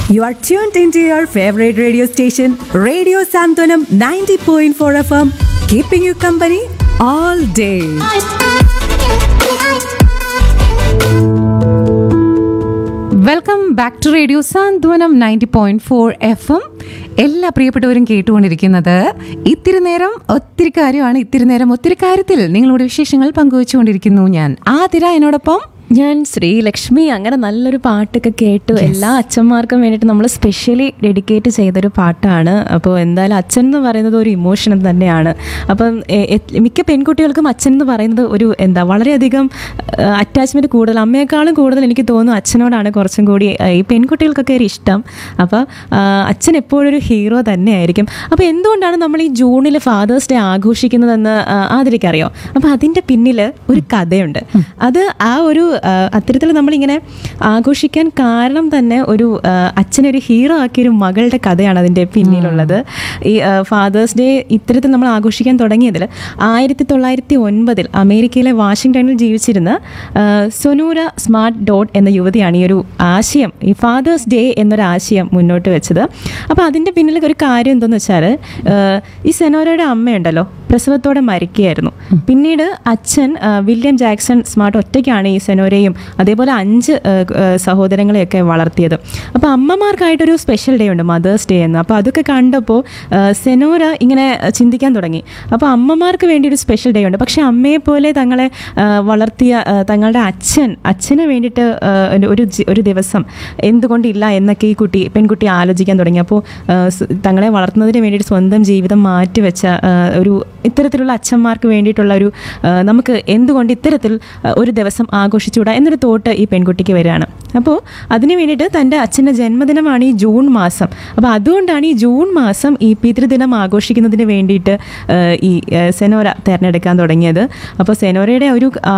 You are tuned into your favorite radio station, Radio Santonam 90.4 FM, keeping you company all day. Welcome back to radio Santhwanam ninety point four FM എം എല്ലാ പ്രിയപ്പെട്ടവരും കേട്ടുകൊണ്ടിരിക്കുന്നത് ഇത്തിരി നേരം ഒത്തിരി കാര്യമാണ് ഇത്തിരി നേരം ഒത്തിരി കാര്യത്തിൽ നിങ്ങളുടെ വിശേഷങ്ങൾ പങ്കുവച്ചുകൊണ്ടിരിക്കുന്നു ഞാൻ ആതിര എന്നോടൊപ്പം ഞാൻ ശ്രീലക്ഷ്മി അങ്ങനെ നല്ലൊരു പാട്ടൊക്കെ കേട്ടു എല്ലാ അച്ഛന്മാർക്കും വേണ്ടിയിട്ട് നമ്മൾ സ്പെഷ്യലി ഡെഡിക്കേറ്റ് ചെയ്തൊരു പാട്ടാണ് അപ്പോൾ എന്തായാലും അച്ഛൻ എന്ന് പറയുന്നത് ഒരു ഇമോഷൻ തന്നെയാണ് അപ്പം എ- എ- മിക്ക പെൺകുട്ടികൾക്കും അച്ഛൻ എന്ന് പറയുന്നത് ഒരു എന്താ വളരെയധികം അറ്റാച്ച്മെൻറ്റ് കൂടുതൽ അമ്മയെക്കാളും കൂടുതൽ എനിക്ക് തോന്നുന്നു അച്ഛനോടാണ് കുറച്ചും കൂടി ആ, ഈ പെൺകുട്ടികൾക്കൊക്കെ ഒരു ഇഷ്ടം അപ്പോൾ അച്ഛൻ എപ്പോഴും ഒരു ഹീറോ തന്നെയായിരിക്കും അപ്പോൾ എന്തുകൊണ്ടാണ് നമ്മൾ ഈ ജൂണിൽ ഫാദേഴ്സ് ഡേ ആഘോഷിക്കുന്നതെന്ന് ആ, ആതിരയ്ക്കറിയോ അപ്പോൾ അതിൻ്റെ പിന്നിൽ ഒരു കഥയുണ്ട് അത് ആ ഒരു ആ, അത്തരത്തിൽ നമ്മളിങ്ങനെ ആഘോഷിക്കാൻ കാരണം തന്നെ ഒരു ആ, അച്ഛനെ ഒരു ഹീറോ ആക്കിയ ഒരു മകളുടെ കഥയാണ് അതിൻ്റെ പിന്നിലുള്ളത് ഈ ഫാദേഴ്സ് ഡേ ഇത്തരത്തിൽ നമ്മൾ ആഘോഷിക്കാൻ തുടങ്ങിയതിൽ ആയിരത്തി തൊള്ളായിരത്തി ഒൻപതിൽ അമേരിക്കയിലെ വാഷിങ്ടണിൽ ജീവിച്ചിരുന്ന ആ, സൊനൂര സ്മാർട്ട് ഡോട്ട് എന്ന യുവതിയാണ് ഈ ഒരു ആശയം ഈ ഫാദേഴ്സ് ഡേ എന്നൊരു ആശയം മുന്നോട്ട് വെച്ചത് അപ്പോൾ അതിൻ്റെ പിന്നിൽ ഒരു കാര്യം എന്തെന്ന് വെച്ചാൽ ഈ സെനോരയുടെ അമ്മയുണ്ടല്ലോ പ്രസവത്തോടെ മരിക്കുകയായിരുന്നു പിന്നീട് അച്ഛൻ ആ, വില്യം ജാക്സൺ സ്മാർട്ട് ഒറ്റയ്ക്കാണ് ഈ സെനോരയും അതേപോലെ അഞ്ച് ആ, ആ, സഹോദരങ്ങളെയൊക്കെ വളർത്തിയത് അപ്പോൾ അമ്മമാർക്കായിട്ടൊരു സ്പെഷ്യൽ ഡേ ഉണ്ട് മദേഴ്സ് ഡേ എന്ന് അപ്പോൾ അതൊക്കെ കണ്ടപ്പോൾ ആ, സെനോര ഇങ്ങനെ ചിന്തിക്കാൻ തുടങ്ങി അപ്പോൾ അമ്മമാർക്ക് വേണ്ടി ഒരു സ്പെഷ്യൽ ഡേ ഉണ്ട് പക്ഷേ അമ്മയെ പോലെ തങ്ങളെ ആ, വളർത്തിയ ആ, തങ്ങളുടെ അച്ഛൻ അച്ഛന് വേണ്ടിയിട്ട് ആ, ഒരു- ഒരു ജി- ഒരു ദിവസം എന്തുകൊണ്ടില്ല എന്നൊക്കെ ഈ കുട്ടി പെൺകുട്ടി ആലോചിക്കാൻ തുടങ്ങി അപ്പോൾ ആ, സ് തങ്ങളെ വളർത്തുന്നതിന് വേണ്ടിയിട്ട് സ്വന്തം ജീവിതം മാറ്റിവെച്ച ആ, ഒരു ഇത്തരത്തിലുള്ള അച്ഛന്മാർക്ക് വേണ്ടിയിട്ടുള്ള ഒരു ആ, നമുക്ക് എന്തുകൊണ്ട് ഇത്തരത്തിൽ ആ, ഒരു ദിവസം ആഘോഷിച്ചുകൂടാ എന്നൊരു തോട്ട് ഈ പെൺകുട്ടിക്ക് വരികയാണ് അപ്പോൾ അതിന് വേണ്ടിയിട്ട് തൻ്റെ അച്ഛൻ്റെ ജന്മദിനമാണ് ഈ ജൂൺ മാസം അപ്പോൾ അതുകൊണ്ടാണ് ഈ ജൂൺ മാസം ഈ പിതൃദിനം ആഘോഷിക്കുന്നതിന് വേണ്ടിയിട്ട് ആ, ഈ ആ, സെനോര തിരഞ്ഞെടുക്കാൻ തുടങ്ങിയത് അപ്പോൾ സെനോരയുടെ ഒരു